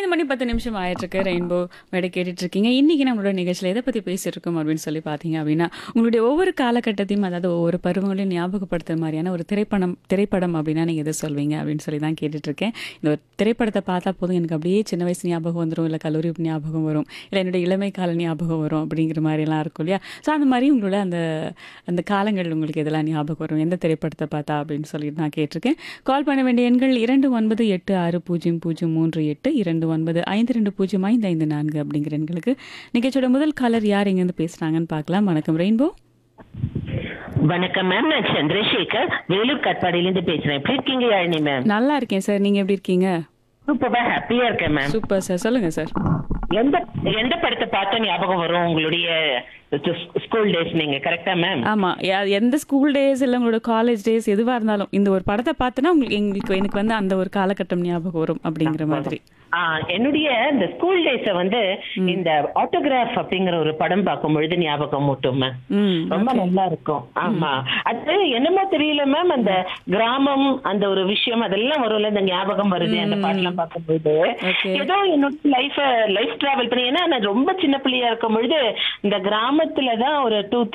மணி பத்து நிமிஷம் ஆயிட்டிருக்கு ரெயின்போ மேடை கேட்டுட்டு இருக்கீங்க இன்னைக்கு நம்மளோட நிகழ்ச்சியில் எதை பற்றி பேசியிருக்கோம் அப்படின்னு சொல்லி பார்த்தீங்க அப்படின்னா உங்களுடைய ஒவ்வொரு காலகட்டத்தையும் அதாவது ஒவ்வொரு பருவங்களையும் ஞாபகப்படுத்துற மாதிரியான ஒரு திரைப்படம் திரைப்படம் அப்படின்னா நீங்கள் எதை சொல்வீங்க அப்படின்னு சொல்லி தான் கேட்டுட்டு இருக்கேன் இந்த ஒரு திரைப்படத்தை பார்த்தா போதும் எனக்கு அப்படியே சின்ன வயசு ஞாபகம் வந்துடும் இல்லை கல்லூரி ஞாபகம் வரும் இல்லை என்னுடைய இளமை கால ஞாபகம் வரும் அப்படிங்கிற மாதிரிலாம் இருக்கும் இல்லையா ஸோ அந்த மாதிரி உங்களோட அந்த அந்த காலங்கள் உங்களுக்கு எதெல்லாம் ஞாபகம் வரும் எந்த திரைப்படத்தை பார்த்தா அப்படின்னு சொல்லி நான் கேட்டிருக்கேன் கால் பண்ண வேண்டிய எண்கள் இரண்டு ஒன்பது எட்டு ஆறு பூஜ்ஜியம் பூஜ்ஜியம் மூன்று எட்டு இரண்டு ஒன்பது ஐந்து ரெண்டு பூஜ்ஜியம் ஐந்து ஐந்து நான்கு அப்படிங்கிற எண்களுக்கு நிகழ்ச்சியோட முதல் காலர் யார் எங்கேருந்து பேசுகிறாங்கன்னு பார்க்கலாம் வணக்கம் ரெயின்போ வணக்கம் மேம் நான் சந்திரசேகர் வேலூர் கட்பாடியிலிருந்து பேசுறேன் எப்படி இருக்கீங்க யாழினி மேம் நல்லா இருக்கேன் சார் நீங்கள் எப்படி இருக்கீங்க சூப்பரா ஹாப்பியா இருக்கேன் மேம் சூப்பர் சார் சொல்லுங்கள் சார் எந்த எந்த படத்தை பார்த்தா ஞாபகம் வரும் உங்களுடைய ஸ்கூல் டேஸ் நீங்க கரெக்டா மேம் ஆமாம் எந்த ஸ்கூல் டேஸ் இல்லை உங்களோட காலேஜ் டேஸ் எதுவாக இருந்தாலும் இந்த ஒரு படத்தை பார்த்தோன்னா உங்களுக்கு எங்களுக்கு எனக்கு வந்து அந்த ஒரு காலகட்டம் ஞாபகம் வரும் அப்படிங்கிற மாதிரி ஆ, என்னுடைய இந்த ஸ்கூல் டேஸ வந்து இந்த ஆட்டோகிராஃப் அப்படிங்கிற ஒரு படம் பார்க்கும் பொழுது ஞாபகம் மூட்டும் மேம் ம் ரொம்ப நல்லா இருக்கும் ஆமா அது என்னமோ தெரியல மேம் அந்த கிராமம் அந்த ஒரு விஷயம் அதெல்லாம் வரும்ல இந்த ஞாபகம் வருது அந்த பாட்டெல்லாம் பார்க்கும்போது Okay. ஏதோ என்னோட லைஃப் லைஃப் டிராவல் பண்ணி ஏன்னா நான் ரொம்ப சின்ன பிள்ளையா இருக்கும் பொழுது இந்த கிராமத்துல தான் ஒரு டூ